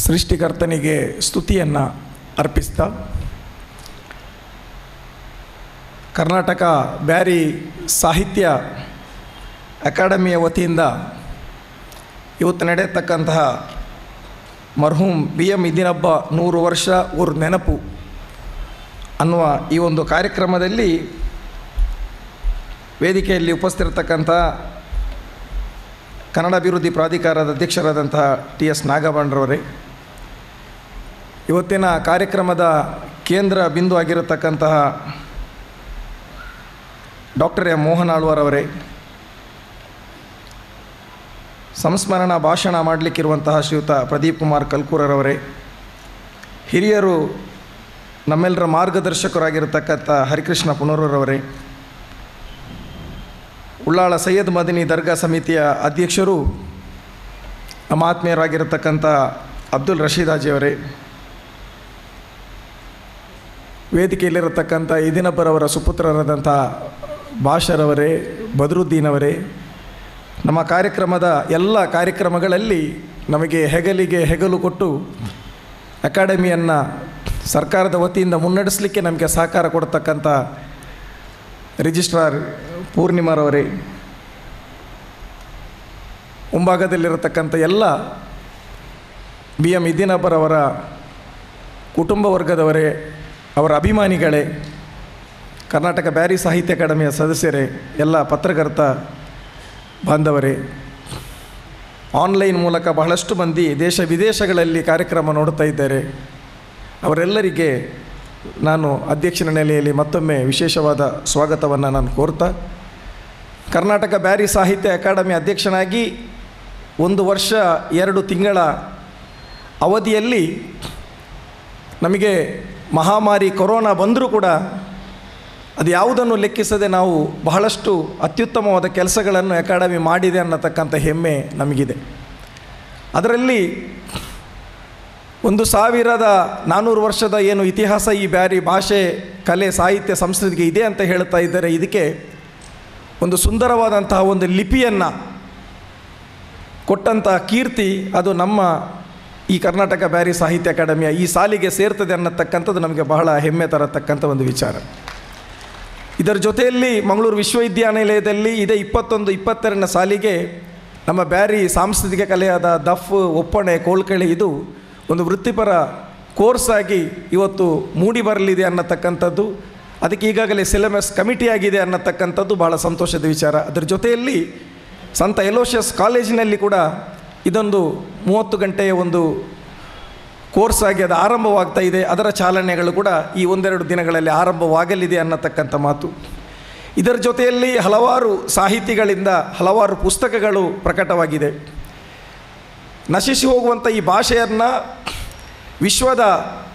ಸೃಷ್ಟಿಕರ್ತನಿಗೆ ಸ್ತುತಿಯನ್ನು ಅರ್ಪಿಸ್ತಾ ಕರ್ನಾಟಕ ಬ್ಯಾರಿ ಸಾಹಿತ್ಯ ಅಕಾಡೆಮಿಯ ವತಿಯಿಂದ ಇವತ್ತು ನಡೆಯತಕ್ಕಂತಹ ಮರ್ಹೂಮ್ ಬಿ ಎಂ ಇದಿನಬ್ಬ ನೂರು ವರ್ಷ ಊರು ನೆನಪು ಅನ್ನುವ ಈ ಒಂದು ಕಾರ್ಯಕ್ರಮದಲ್ಲಿ ವೇದಿಕೆಯಲ್ಲಿ ಉಪಸ್ಥಿರತಕ್ಕಂಥ ಕನ್ನಡ ಅಭಿವೃದ್ಧಿ ಪ್ರಾಧಿಕಾರದ ಅಧ್ಯಕ್ಷರಾದಂತಹ ಟಿ ಎಸ್ ನಾಗಭಂಡ್ರವರೇ ಇವತ್ತಿನ ಕಾರ್ಯಕ್ರಮದ ಕೇಂದ್ರ ಬಿಂದು ಆಗಿರತಕ್ಕಂತಹ ಡಾಕ್ಟರ್ ಎಂ ಮೋಹನ್ ಆಳ್ವಾರವರೇ ಸಂಸ್ಮರಣ ಭಾಷಣ ಮಾಡಲಿಕ್ಕಿರುವಂತಹ ಶ್ರೀಯುತ ಪ್ರದೀಪ್ ಕುಮಾರ್ ಕಲ್ಕೂರರವರೇ ಹಿರಿಯರು ನಮ್ಮೆಲ್ಲರ ಮಾರ್ಗದರ್ಶಕರಾಗಿರತಕ್ಕಂಥ ಹರಿಕೃಷ್ಣ ಪುನರೂರವರೇ ಉಳ್ಳಾಳ ಸೈಯದ್ ಮದನಿ ದರ್ಗಾ ಸಮಿತಿಯ ಅಧ್ಯಕ್ಷರು ನಮ್ಮ ಆತ್ಮೀಯರಾಗಿರತಕ್ಕಂಥ ಅಬ್ದುಲ್ ರಶೀದ್ ಹಾಜಿಯವರೇ ವೇದಿಕೆಯಲ್ಲಿರತಕ್ಕಂಥ ಇದಿನಬ್ಬರವರ ಸುಪುತ್ರರಾದಂಥ ಭಾಷರವರೇ ಬದ್ರುದ್ದೀನ್ ಅವರೇ ನಮ್ಮ ಕಾರ್ಯಕ್ರಮದ ಎಲ್ಲ ಕಾರ್ಯಕ್ರಮಗಳಲ್ಲಿ ನಮಗೆ ಹೆಗಲಿಗೆ ಹೆಗಲು ಕೊಟ್ಟು ಅಕಾಡೆಮಿಯನ್ನು ಸರ್ಕಾರದ ವತಿಯಿಂದ ಮುನ್ನಡೆಸಲಿಕ್ಕೆ ನಮಗೆ ಸಹಕಾರ ಕೊಡ್ತಕ್ಕಂಥ ರಿಜಿಸ್ಟ್ರಾರ್ ಪೂರ್ಣಿಮಾರವರೇ ಮುಂಭಾಗದಲ್ಲಿರತಕ್ಕಂಥ ಎಲ್ಲ ಬಿ ಎಂ ಇದ್ದಿನಬ್ಬರವರ ಕುಟುಂಬ ವರ್ಗದವರೇ ಅವರ ಅಭಿಮಾನಿಗಳೇ ಕರ್ನಾಟಕ ಬ್ಯಾರಿ ಸಾಹಿತ್ಯ ಅಕಾಡೆಮಿಯ ಸದಸ್ಯರೇ ಎಲ್ಲ ಪತ್ರಕರ್ತ ಬಾಂಧವರೇ ಆನ್ಲೈನ್ ಮೂಲಕ ಬಹಳಷ್ಟು ಮಂದಿ ದೇಶ ವಿದೇಶಗಳಲ್ಲಿ ಕಾರ್ಯಕ್ರಮ ನೋಡ್ತಾ ಇದ್ದಾರೆ ಅವರೆಲ್ಲರಿಗೆ ನಾನು ಅಧ್ಯಕ್ಷನ ನೆಲೆಯಲ್ಲಿ ಮತ್ತೊಮ್ಮೆ ವಿಶೇಷವಾದ ಸ್ವಾಗತವನ್ನು ನಾನು ಕೋರ್ತಾ ಕರ್ನಾಟಕ ಬ್ಯಾರಿ ಸಾಹಿತ್ಯ ಅಕಾಡೆಮಿ ಅಧ್ಯಕ್ಷನಾಗಿ ಒಂದು ವರ್ಷ ಎರಡು ತಿಂಗಳ ಅವಧಿಯಲ್ಲಿ ನಮಗೆ ಮಹಾಮಾರಿ ಕೊರೋನಾ ಬಂದರೂ ಕೂಡ ಅದು ಯಾವುದನ್ನು ಲೆಕ್ಕಿಸದೆ ನಾವು ಬಹಳಷ್ಟು ಅತ್ಯುತ್ತಮವಾದ ಕೆಲಸಗಳನ್ನು ಅಕಾಡೆಮಿ ಮಾಡಿದೆ ಅನ್ನತಕ್ಕಂಥ ಹೆಮ್ಮೆ ನಮಗಿದೆ ಅದರಲ್ಲಿ ಒಂದು ಸಾವಿರದ ನಾನ್ನೂರು ವರ್ಷದ ಏನು ಇತಿಹಾಸ ಈ ಬ್ಯಾರಿ ಭಾಷೆ ಕಲೆ ಸಾಹಿತ್ಯ ಸಂಸ್ಕೃತಿಗೆ ಇದೆ ಅಂತ ಹೇಳ್ತಾ ಇದ್ದಾರೆ ಇದಕ್ಕೆ ಒಂದು ಸುಂದರವಾದಂತಹ ಒಂದು ಲಿಪಿಯನ್ನು ಕೊಟ್ಟಂಥ ಕೀರ್ತಿ ಅದು ನಮ್ಮ ಈ ಕರ್ನಾಟಕ ಬ್ಯಾರಿ ಸಾಹಿತ್ಯ ಅಕಾಡೆಮಿಯ ಈ ಸಾಲಿಗೆ ಸೇರ್ತದೆ ಅನ್ನತಕ್ಕಂಥದ್ದು ನಮಗೆ ಬಹಳ ಹೆಮ್ಮೆ ತರತಕ್ಕಂಥ ಒಂದು ವಿಚಾರ ಇದರ ಜೊತೆಯಲ್ಲಿ ಮಂಗಳೂರು ವಿಶ್ವವಿದ್ಯಾನಿಲಯದಲ್ಲಿ ಇದೇ ಇಪ್ಪತ್ತೊಂದು ಇಪ್ಪತ್ತೆರಡನೇ ಸಾಲಿಗೆ ನಮ್ಮ ಬ್ಯಾರಿ ಸಾಂಸ್ಕೃತಿಕ ಕಲೆಯಾದ ದಫ್ ಒಪ್ಪಣೆ ಕೋಳ್ಕಳಿ ಇದು ಒಂದು ವೃತ್ತಿಪರ ಕೋರ್ಸ್ ಆಗಿ ಇವತ್ತು ಮೂಡಿ ಬರಲಿದೆ ಅನ್ನತಕ್ಕಂಥದ್ದು ಅದಕ್ಕೆ ಈಗಾಗಲೇ ಸಿಲೆಬಸ್ ಕಮಿಟಿ ಆಗಿದೆ ಅನ್ನತಕ್ಕಂಥದ್ದು ಭಾಳ ಸಂತೋಷದ ವಿಚಾರ ಅದರ ಜೊತೆಯಲ್ಲಿ ಸಂತ ಎಲೋಷಿಯಸ್ ಕಾಲೇಜಿನಲ್ಲಿ ಕೂಡ ಇದೊಂದು ಮೂವತ್ತು ಗಂಟೆಯ ಒಂದು ಕೋರ್ಸ್ ಆಗಿ ಅದು ಆರಂಭವಾಗ್ತಾ ಇದೆ ಅದರ ಚಾಲನೆಗಳು ಕೂಡ ಈ ಒಂದೆರಡು ದಿನಗಳಲ್ಲಿ ಆರಂಭವಾಗಲಿದೆ ಅನ್ನತಕ್ಕಂಥ ಮಾತು ಇದರ ಜೊತೆಯಲ್ಲಿ ಹಲವಾರು ಸಾಹಿತಿಗಳಿಂದ ಹಲವಾರು ಪುಸ್ತಕಗಳು ಪ್ರಕಟವಾಗಿದೆ ನಶಿಸಿ ಹೋಗುವಂಥ ಈ ಭಾಷೆಯನ್ನು ವಿಶ್ವದ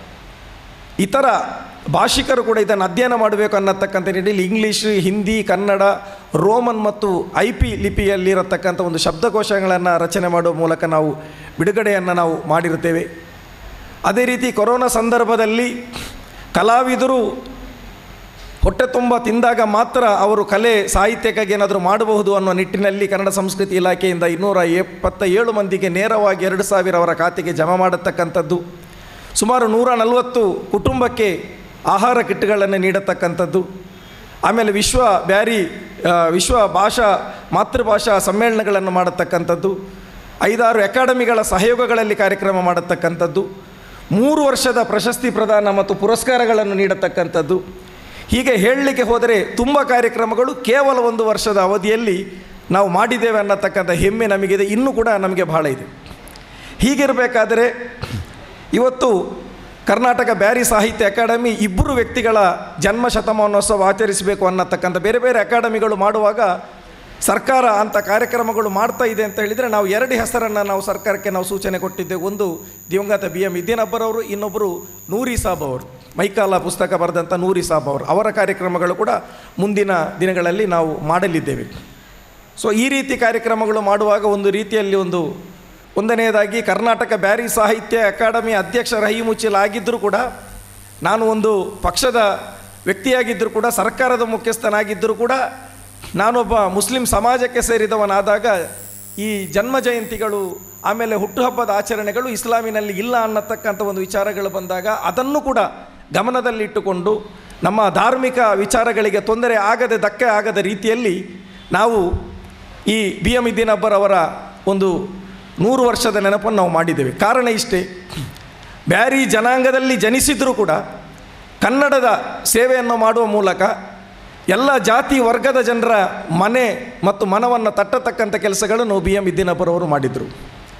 ಇತರ ಭಾಷಿಕರು ಕೂಡ ಇದನ್ನು ಅಧ್ಯಯನ ಮಾಡಬೇಕು ಅನ್ನತಕ್ಕಂಥ ನಿಟ್ಟಿನಲ್ಲಿ ಇಂಗ್ಲೀಷ್ ಹಿಂದಿ ಕನ್ನಡ ರೋಮನ್ ಮತ್ತು ಐ ಪಿ ಲಿಪಿಯಲ್ಲಿರತಕ್ಕಂಥ ಒಂದು ಶಬ್ದಕೋಶಗಳನ್ನು ರಚನೆ ಮಾಡುವ ಮೂಲಕ ನಾವು ಬಿಡುಗಡೆಯನ್ನು ನಾವು ಮಾಡಿರುತ್ತೇವೆ ಅದೇ ರೀತಿ ಕೊರೋನಾ ಸಂದರ್ಭದಲ್ಲಿ ಕಲಾವಿದರು ಹೊಟ್ಟೆ ತುಂಬ ತಿಂದಾಗ ಮಾತ್ರ ಅವರು ಕಲೆ ಸಾಹಿತ್ಯಕ್ಕಾಗಿ ಏನಾದರೂ ಮಾಡಬಹುದು ಅನ್ನೋ ನಿಟ್ಟಿನಲ್ಲಿ ಕನ್ನಡ ಸಂಸ್ಕೃತಿ ಇಲಾಖೆಯಿಂದ ಇನ್ನೂರ ಎಪ್ಪತ್ತ ಏಳು ಮಂದಿಗೆ ನೇರವಾಗಿ ಎರಡು ಸಾವಿರ ಅವರ ಖಾತೆಗೆ ಜಮಾ ಮಾಡತಕ್ಕಂಥದ್ದು ಸುಮಾರು ನೂರ ನಲವತ್ತು ಕುಟುಂಬಕ್ಕೆ ಆಹಾರ ಕಿಟ್ಗಳನ್ನು ನೀಡತಕ್ಕಂಥದ್ದು ಆಮೇಲೆ ವಿಶ್ವ ಬ್ಯಾರಿ ವಿಶ್ವ ಭಾಷಾ ಮಾತೃಭಾಷಾ ಸಮ್ಮೇಳನಗಳನ್ನು ಮಾಡತಕ್ಕಂಥದ್ದು ಐದಾರು ಅಕಾಡೆಮಿಗಳ ಸಹಯೋಗಗಳಲ್ಲಿ ಕಾರ್ಯಕ್ರಮ ಮಾಡತಕ್ಕಂಥದ್ದು ಮೂರು ವರ್ಷದ ಪ್ರಶಸ್ತಿ ಪ್ರದಾನ ಮತ್ತು ಪುರಸ್ಕಾರಗಳನ್ನು ನೀಡತಕ್ಕಂಥದ್ದು ಹೀಗೆ ಹೇಳಲಿಕ್ಕೆ ಹೋದರೆ ತುಂಬ ಕಾರ್ಯಕ್ರಮಗಳು ಕೇವಲ ಒಂದು ವರ್ಷದ ಅವಧಿಯಲ್ಲಿ ನಾವು ಮಾಡಿದ್ದೇವೆ ಅನ್ನತಕ್ಕಂಥ ಹೆಮ್ಮೆ ನಮಗಿದೆ ಇನ್ನೂ ಕೂಡ ನಮಗೆ ಬಹಳ ಇದೆ ಹೀಗಿರಬೇಕಾದರೆ ಇವತ್ತು ಕರ್ನಾಟಕ ಬ್ಯಾರಿ ಸಾಹಿತ್ಯ ಅಕಾಡೆಮಿ ಇಬ್ಬರು ವ್ಯಕ್ತಿಗಳ ಜನ್ಮ ಶತಮಾನೋತ್ಸವ ಆಚರಿಸಬೇಕು ಅನ್ನತಕ್ಕಂಥ ಬೇರೆ ಬೇರೆ ಅಕಾಡೆಮಿಗಳು ಮಾಡುವಾಗ ಸರ್ಕಾರ ಅಂಥ ಕಾರ್ಯಕ್ರಮಗಳು ಮಾಡ್ತಾ ಇದೆ ಅಂತ ಹೇಳಿದರೆ ನಾವು ಎರಡು ಹೆಸರನ್ನು ನಾವು ಸರ್ಕಾರಕ್ಕೆ ನಾವು ಸೂಚನೆ ಕೊಟ್ಟಿದ್ದೇವೆ ಒಂದು ದಿವಂಗತ ಬಿ ಎಂ ಇದ್ದೀನಬ್ಬರವರು ಇನ್ನೊಬ್ಬರು ನೂರಿ ಸಾಬ್ ಅವರು ಮೈಕಾಲ ಪುಸ್ತಕ ಬರೆದಂಥ ನೂರಿ ಸಾಬ್ ಅವರು ಅವರ ಕಾರ್ಯಕ್ರಮಗಳು ಕೂಡ ಮುಂದಿನ ದಿನಗಳಲ್ಲಿ ನಾವು ಮಾಡಲಿದ್ದೇವೆ ಸೊ ಈ ರೀತಿ ಕಾರ್ಯಕ್ರಮಗಳು ಮಾಡುವಾಗ ಒಂದು ರೀತಿಯಲ್ಲಿ ಒಂದು ಒಂದನೆಯದಾಗಿ ಕರ್ನಾಟಕ ಬ್ಯಾರಿ ಸಾಹಿತ್ಯ ಅಕಾಡೆಮಿ ಅಧ್ಯಕ್ಷ ರಹಿ ಮುಚ್ಚಿಲಾಗಿದ್ದರೂ ಕೂಡ ನಾನು ಒಂದು ಪಕ್ಷದ ವ್ಯಕ್ತಿಯಾಗಿದ್ದರೂ ಕೂಡ ಸರ್ಕಾರದ ಮುಖ್ಯಸ್ಥನಾಗಿದ್ದರೂ ಕೂಡ ನಾನೊಬ್ಬ ಮುಸ್ಲಿಂ ಸಮಾಜಕ್ಕೆ ಸೇರಿದವನಾದಾಗ ಈ ಜನ್ಮ ಜಯಂತಿಗಳು ಆಮೇಲೆ ಹುಟ್ಟುಹಬ್ಬದ ಆಚರಣೆಗಳು ಇಸ್ಲಾಮಿನಲ್ಲಿ ಇಲ್ಲ ಅನ್ನತಕ್ಕಂಥ ಒಂದು ವಿಚಾರಗಳು ಬಂದಾಗ ಅದನ್ನು ಕೂಡ ಗಮನದಲ್ಲಿಟ್ಟುಕೊಂಡು ನಮ್ಮ ಧಾರ್ಮಿಕ ವಿಚಾರಗಳಿಗೆ ತೊಂದರೆ ಆಗದೆ ಧಕ್ಕೆ ಆಗದ ರೀತಿಯಲ್ಲಿ ನಾವು ಈ ಬಿ ಎಂ ಇದ್ದೀನಬ್ಬರವರ ಒಂದು ನೂರು ವರ್ಷದ ನೆನಪನ್ನು ನಾವು ಮಾಡಿದ್ದೇವೆ ಕಾರಣ ಇಷ್ಟೇ ಬ್ಯಾರಿ ಜನಾಂಗದಲ್ಲಿ ಜನಿಸಿದರೂ ಕೂಡ ಕನ್ನಡದ ಸೇವೆಯನ್ನು ಮಾಡುವ ಮೂಲಕ ಎಲ್ಲ ಜಾತಿ ವರ್ಗದ ಜನರ ಮನೆ ಮತ್ತು ಮನವನ್ನು ತಟ್ಟತಕ್ಕಂಥ ಕೆಲಸಗಳನ್ನು ಬಿ ಎಂ ಇದ್ದೀನಬ್ಬರವರು ಮಾಡಿದರು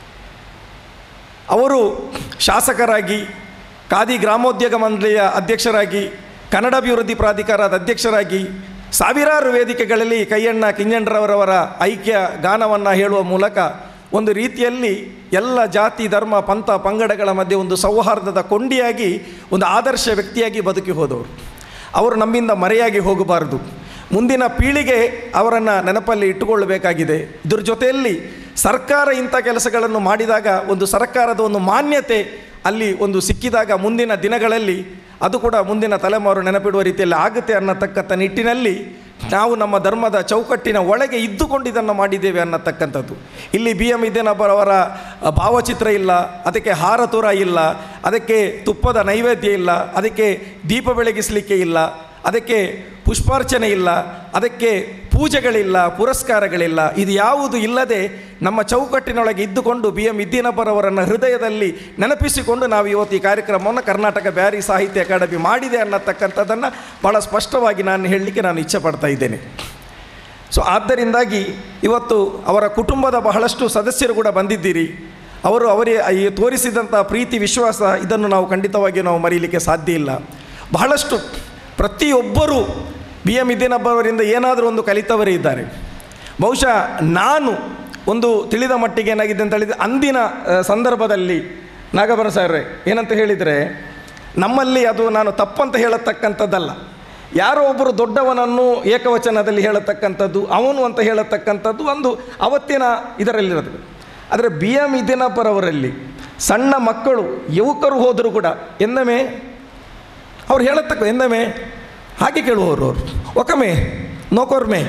ಅವರು ಶಾಸಕರಾಗಿ ಖಾದಿ ಗ್ರಾಮೋದ್ಯೋಗ ಮಂಡಳಿಯ ಅಧ್ಯಕ್ಷರಾಗಿ ಕನ್ನಡ ಅಭಿವೃದ್ಧಿ ಪ್ರಾಧಿಕಾರದ ಅಧ್ಯಕ್ಷರಾಗಿ ಸಾವಿರಾರು ವೇದಿಕೆಗಳಲ್ಲಿ ಕೈಯಣ್ಣ ಕಿಂಜಣ್ರವರವರ ಐಕ್ಯ ಗಾನವನ್ನು ಹೇಳುವ ಮೂಲಕ ಒಂದು ರೀತಿಯಲ್ಲಿ ಎಲ್ಲ ಜಾತಿ ಧರ್ಮ ಪಂಥ ಪಂಗಡಗಳ ಮಧ್ಯೆ ಒಂದು ಸೌಹಾರ್ದದ ಕೊಂಡಿಯಾಗಿ ಒಂದು ಆದರ್ಶ ವ್ಯಕ್ತಿಯಾಗಿ ಬದುಕಿ ಹೋದವರು ಅವರು ನಮ್ಮಿಂದ ಮರೆಯಾಗಿ ಹೋಗಬಾರದು ಮುಂದಿನ ಪೀಳಿಗೆ ಅವರನ್ನು ನೆನಪಲ್ಲಿ ಇಟ್ಟುಕೊಳ್ಳಬೇಕಾಗಿದೆ ಇದ್ರ ಜೊತೆಯಲ್ಲಿ ಸರ್ಕಾರ ಇಂಥ ಕೆಲಸಗಳನ್ನು ಮಾಡಿದಾಗ ಒಂದು ಸರ್ಕಾರದ ಒಂದು ಮಾನ್ಯತೆ ಅಲ್ಲಿ ಒಂದು ಸಿಕ್ಕಿದಾಗ ಮುಂದಿನ ದಿನಗಳಲ್ಲಿ ಅದು ಕೂಡ ಮುಂದಿನ ತಲೆಮಾರು ನೆನಪಿಡುವ ರೀತಿಯಲ್ಲಿ ಆಗುತ್ತೆ ಅನ್ನತಕ್ಕಂಥ ನಿಟ್ಟಿನಲ್ಲಿ ನಾವು ನಮ್ಮ ಧರ್ಮದ ಚೌಕಟ್ಟಿನ ಒಳಗೆ ಇದ್ದುಕೊಂಡು ಇದನ್ನು ಮಾಡಿದ್ದೇವೆ ಅನ್ನತಕ್ಕಂಥದ್ದು ಇಲ್ಲಿ ಬಿ ಎಂ ಇದೇನಬ್ಬರವರ ಭಾವಚಿತ್ರ ಇಲ್ಲ ಅದಕ್ಕೆ ಹಾರ ತೂರ ಇಲ್ಲ ಅದಕ್ಕೆ ತುಪ್ಪದ ನೈವೇದ್ಯ ಇಲ್ಲ ಅದಕ್ಕೆ ದೀಪ ಬೆಳಗಿಸಲಿಕ್ಕೆ ಇಲ್ಲ ಅದಕ್ಕೆ ಪುಷ್ಪಾರ್ಚನೆ ಇಲ್ಲ ಅದಕ್ಕೆ ಪೂಜೆಗಳಿಲ್ಲ ಪುರಸ್ಕಾರಗಳಿಲ್ಲ ಇದು ಯಾವುದು ಇಲ್ಲದೆ ನಮ್ಮ ಚೌಕಟ್ಟಿನೊಳಗೆ ಇದ್ದುಕೊಂಡು ಬಿ ಎಂ ಇದ್ದೀನಬ್ಬರವರನ್ನು ಹೃದಯದಲ್ಲಿ ನೆನಪಿಸಿಕೊಂಡು ನಾವು ಇವತ್ತು ಈ ಕಾರ್ಯಕ್ರಮವನ್ನು ಕರ್ನಾಟಕ ಬ್ಯಾರಿ ಸಾಹಿತ್ಯ ಅಕಾಡೆಮಿ ಮಾಡಿದೆ ಅನ್ನತಕ್ಕಂಥದ್ದನ್ನು ಭಾಳ ಸ್ಪಷ್ಟವಾಗಿ ನಾನು ಹೇಳಲಿಕ್ಕೆ ನಾನು ಇಚ್ಛೆ ಪಡ್ತಾ ಇದ್ದೇನೆ ಸೊ ಆದ್ದರಿಂದಾಗಿ ಇವತ್ತು ಅವರ ಕುಟುಂಬದ ಬಹಳಷ್ಟು ಸದಸ್ಯರು ಕೂಡ ಬಂದಿದ್ದೀರಿ ಅವರು ಅವರೇ ಈ ತೋರಿಸಿದಂಥ ಪ್ರೀತಿ ವಿಶ್ವಾಸ ಇದನ್ನು ನಾವು ಖಂಡಿತವಾಗಿ ನಾವು ಮರೀಲಿಕ್ಕೆ ಸಾಧ್ಯ ಇಲ್ಲ ಬಹಳಷ್ಟು ಪ್ರತಿಯೊಬ್ಬರೂ ಬಿ ಎಂ ಇದ್ದೀನಬ್ಬರವರಿಂದ ಏನಾದರೂ ಒಂದು ಕಲಿತವರೇ ಇದ್ದಾರೆ ಬಹುಶಃ ನಾನು ಒಂದು ತಿಳಿದ ಮಟ್ಟಿಗೆ ಏನಾಗಿದೆ ಅಂತ ಹೇಳಿದರೆ ಅಂದಿನ ಆ, ಸಂದರ್ಭದಲ್ಲಿ ನಾಗಭರ ಸಾರ್ರೆ ಏನಂತ ಹೇಳಿದರೆ ನಮ್ಮಲ್ಲಿ ಅದು ನಾನು ತಪ್ಪಂತ ಹೇಳತಕ್ಕಂಥದ್ದಲ್ಲ ಯಾರೋ ಒಬ್ಬರು ದೊಡ್ಡವನನ್ನು ಏಕವಚನದಲ್ಲಿ ಹೇಳತಕ್ಕಂಥದ್ದು ಅವನು ಅಂತ ಹೇಳತಕ್ಕಂಥದ್ದು ಒಂದು ಅವತ್ತಿನ ಇದರಲ್ಲಿರೋದು ಆದರೆ ಬಿ ಎಂ ಇದ್ದೀನಪ್ಪರವರಲ್ಲಿ ಸಣ್ಣ ಮಕ್ಕಳು ಯುವಕರು ಹೋದರೂ ಕೂಡ ಎಂದಮೇ ಅವ್ರು ಹೇಳತಕ್ಕ ಎಂದಮೇ ಹಾಗೆ ಕೇಳುವವರು ಅವರು ಒಕಮೆ ನೋಕೋರ್ಮೆ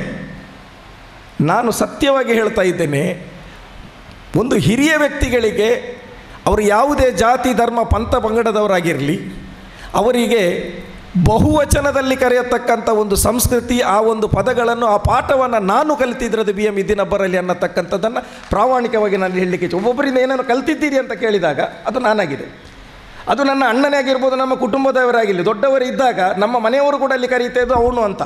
ನಾನು ಸತ್ಯವಾಗಿ ಹೇಳ್ತಾ ಇದ್ದೇನೆ ಒಂದು ಹಿರಿಯ ವ್ಯಕ್ತಿಗಳಿಗೆ ಅವರು ಯಾವುದೇ ಜಾತಿ ಧರ್ಮ ಪಂಥ ಪಂಗಡದವರಾಗಿರಲಿ ಅವರಿಗೆ ಬಹುವಚನದಲ್ಲಿ ಕರೆಯತಕ್ಕಂಥ ಒಂದು ಸಂಸ್ಕೃತಿ ಆ ಒಂದು ಪದಗಳನ್ನು ಆ ಪಾಠವನ್ನು ನಾನು ಕಲಿತಿದ್ರದು ಬಿ ಎಂ ಇದ್ದಿನಬ್ಬರಲ್ಲಿ ಅನ್ನತಕ್ಕಂಥದ್ದನ್ನು ಪ್ರಾಮಾಣಿಕವಾಗಿ ನಾನು ಹೇಳಲಿಕ್ಕೆ ಇಚ್ಛೆ. ಒಬ್ಬೊಬ್ಬರಿಂದ ಏನೇನು ಕಲ್ತಿದ್ದೀರಿ ಅಂತ ಕೇಳಿದಾಗ ಅದು ನಾನಾಗಿದೆ ಅದು ನನ್ನ ಅಣ್ಣನೇ ಆಗಿರ್ಬೋದು ನಮ್ಮ ಕುಟುಂಬದವರಾಗಿರಲಿ ದೊಡ್ಡವರು ಇದ್ದಾಗ ನಮ್ಮ ಮನೆಯವರು ಕೂಡ ಅಲ್ಲಿ ಕರೀತಾ ಇದ್ದು ಅವನು ಅಂತ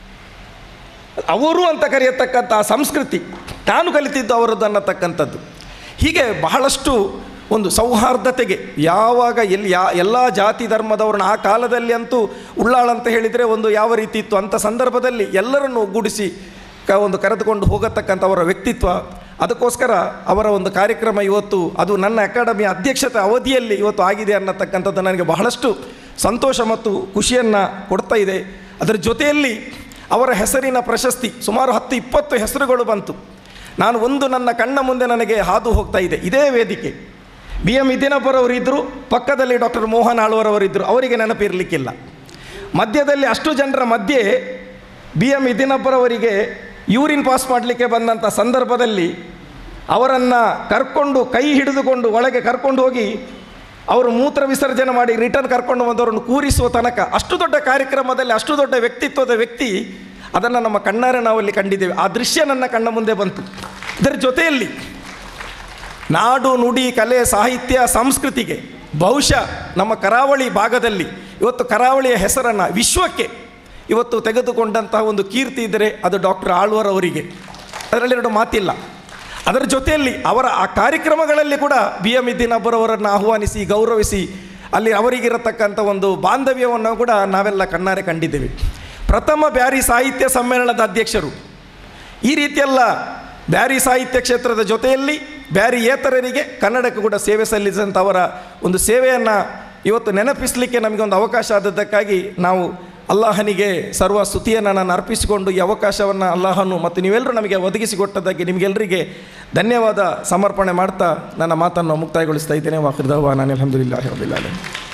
ಅವರು ಅಂತ ಕರೆಯತಕ್ಕಂಥ ಆ ಸಂಸ್ಕೃತಿ ನಾನು ಕಲಿತಿದ್ದು ಅವರದ್ದು ಅನ್ನತಕ್ಕಂಥದ್ದು ಹೀಗೆ ಬಹಳಷ್ಟು ಒಂದು ಸೌಹಾರ್ದತೆಗೆ ಯಾವಾಗ ಎಲ್ಲಿ ಯಾ ಎಲ್ಲ ಜಾತಿ ಧರ್ಮದವ್ರನ್ನ ಆ ಕಾಲದಲ್ಲಿ ಅಂತೂ ಉಳ್ಳಾಳ ಅಂತ ಹೇಳಿದರೆ ಒಂದು ಯಾವ ರೀತಿ ಇತ್ತು ಅಂಥ ಸಂದರ್ಭದಲ್ಲಿ ಎಲ್ಲರನ್ನು ಒಗ್ಗೂಡಿಸಿ ಕ ಒಂದು ಕರೆದುಕೊಂಡು ಹೋಗತಕ್ಕಂಥ ಅವರ ವ್ಯಕ್ತಿತ್ವ ಅದಕ್ಕೋಸ್ಕರ ಅವರ ಒಂದು ಕಾರ್ಯಕ್ರಮ ಇವತ್ತು ಅದು ನನ್ನ ಅಕಾಡೆಮಿಯ ಅಧ್ಯಕ್ಷತೆ ಅವಧಿಯಲ್ಲಿ ಇವತ್ತು ಆಗಿದೆ ಅನ್ನತಕ್ಕಂಥದ್ದು ನನಗೆ ಬಹಳಷ್ಟು ಸಂತೋಷ ಮತ್ತು ಖುಷಿಯನ್ನು ಕೊಡ್ತಾ ಇದೆ ಅದರ ಜೊತೆಯಲ್ಲಿ ಅವರ ಹೆಸರಿನ ಪ್ರಶಸ್ತಿ ಸುಮಾರು ಹತ್ತು ಇಪ್ಪತ್ತು ಹೆಸರುಗಳು ಬಂತು ನಾನು ಒಂದು ನನ್ನ ಕಣ್ಣ ಮುಂದೆ ನನಗೆ ಹಾದು ಹೋಗ್ತಾ ಇದೆ ಇದೇ ವೇದಿಕೆ ಬಿ ಎಂ ಇದ್ದೀನಪ್ಪರವರು ಇದ್ದರು ಪಕ್ಕದಲ್ಲಿ ಡಾಕ್ಟರ್ ಮೋಹನ್ ಆಳ್ವರವರಿದ್ದರು ಅವರಿಗೆ ನೆನಪಿರಲಿಕ್ಕಿಲ್ಲ ಮಧ್ಯದಲ್ಲಿ ಅಷ್ಟು ಜನರ ಮಧ್ಯೆ ಬಿ ಎಂ ಇದ್ದೀನಪ್ಪರವರಿಗೆ ಯೂರಿನ್ ಪಾಸ್ ಮಾಡಲಿಕ್ಕೆ ಬಂದಂಥ ಸಂದರ್ಭದಲ್ಲಿ ಅವರನ್ನು ಕರ್ಕೊಂಡು ಕೈ ಹಿಡಿದುಕೊಂಡು ಒಳಗೆ ಕರ್ಕೊಂಡು ಹೋಗಿ ಅವರು ಮೂತ್ರ ವಿಸರ್ಜನೆ ಮಾಡಿ ರಿಟರ್ನ್ ಕರ್ಕೊಂಡು ಬಂದವರನ್ನು ಕೂರಿಸುವ ತನಕ ಅಷ್ಟು ದೊಡ್ಡ ಕಾರ್ಯಕ್ರಮದಲ್ಲಿ ಅಷ್ಟು ದೊಡ್ಡ ವ್ಯಕ್ತಿತ್ವದ ವ್ಯಕ್ತಿ ಅದನ್ನು ನಮ್ಮ ಕಣ್ಣಾರೆ ನಾವಲ್ಲಿ ಕಂಡಿದ್ದೇವೆ ಆ ದೃಶ್ಯ ನನ್ನ ಕಣ್ಣ ಮುಂದೆ ಬಂತು ಇದರ ಜೊತೆಯಲ್ಲಿ ನಾಡು ನುಡಿ ಕಲೆ ಸಾಹಿತ್ಯ ಸಂಸ್ಕೃತಿಗೆ ಬಹುಶಃ ನಮ್ಮ ಕರಾವಳಿ ಭಾಗದಲ್ಲಿ ಇವತ್ತು ಕರಾವಳಿಯ ಹೆಸರನ್ನು ವಿಶ್ವಕ್ಕೆ ಇವತ್ತು ತೆಗೆದುಕೊಂಡಂತಹ ಒಂದು ಕೀರ್ತಿ ಇದ್ದರೆ ಅದು ಡಾಕ್ಟರ್ ಆಳ್ವರ್ ಅವರಿಗೆ ಅದರಲ್ಲಿ ಎರಡು ಮಾತಿಲ್ಲ ಅದರ ಜೊತೆಯಲ್ಲಿ ಅವರ ಆ ಕಾರ್ಯಕ್ರಮಗಳಲ್ಲಿ ಕೂಡ ಬಿ ಎಂ ಇದ್ದೀನಬ್ಬರವರನ್ನು ಆಹ್ವಾನಿಸಿ ಗೌರವಿಸಿ ಅಲ್ಲಿ ಅವರಿಗಿರತಕ್ಕಂಥ ಒಂದು ಬಾಂಧವ್ಯವನ್ನು ಕೂಡ ನಾವೆಲ್ಲ ಕಣ್ಣಾರೆ ಕಂಡಿದ್ದೇವೆ ಪ್ರಥಮ ಬ್ಯಾರಿ ಸಾಹಿತ್ಯ ಸಮ್ಮೇಳನದ ಅಧ್ಯಕ್ಷರು ಈ ರೀತಿಯೆಲ್ಲ ಬ್ಯಾರಿ ಸಾಹಿತ್ಯ ಕ್ಷೇತ್ರದ ಜೊತೆಯಲ್ಲಿ ಬ್ಯಾರಿ ಏತರರಿಗೆ ಕನ್ನಡಕ್ಕೆ ಕೂಡ ಸೇವೆ ಸಲ್ಲಿಸಿದಂಥವರ ಒಂದು ಸೇವೆಯನ್ನು ಇವತ್ತು ನೆನಪಿಸಲಿಕ್ಕೆ ನಮಗೆ ಒಂದು ಅವಕಾಶ ಆದದ್ದಕ್ಕಾಗಿ ನಾವು ಅಲ್ಲಾಹನಿಗೆ ಸರ್ವ ಸ್ತುತಿಯನ್ನು ನಾನು ಅರ್ಪಿಸಿಕೊಂಡು ಈ ಅವಕಾಶವನ್ನು ಅಲ್ಲಾಹನು ಮತ್ತು ನೀವೆಲ್ಲರೂ ನಮಗೆ ಒದಗಿಸಿಕೊಟ್ಟದ್ದಕ್ಕೆ ನಿಮಗೆಲ್ಲರಿಗೆ ಧನ್ಯವಾದ ಸಮರ್ಪಣೆ ಮಾಡ್ತಾ ನನ್ನ ಮಾತನ್ನು ಮುಕ್ತಾಯಗೊಳಿಸ್ತಾ ಇದ್ದೇನೆ ವಾಕಿರ್ದವ ನಾನು ಅಲಹಮ್ದುಲಿಲ್ಲಾಹಿ ರಬ್ಬಿಲ್ ಆಲಮೀನ್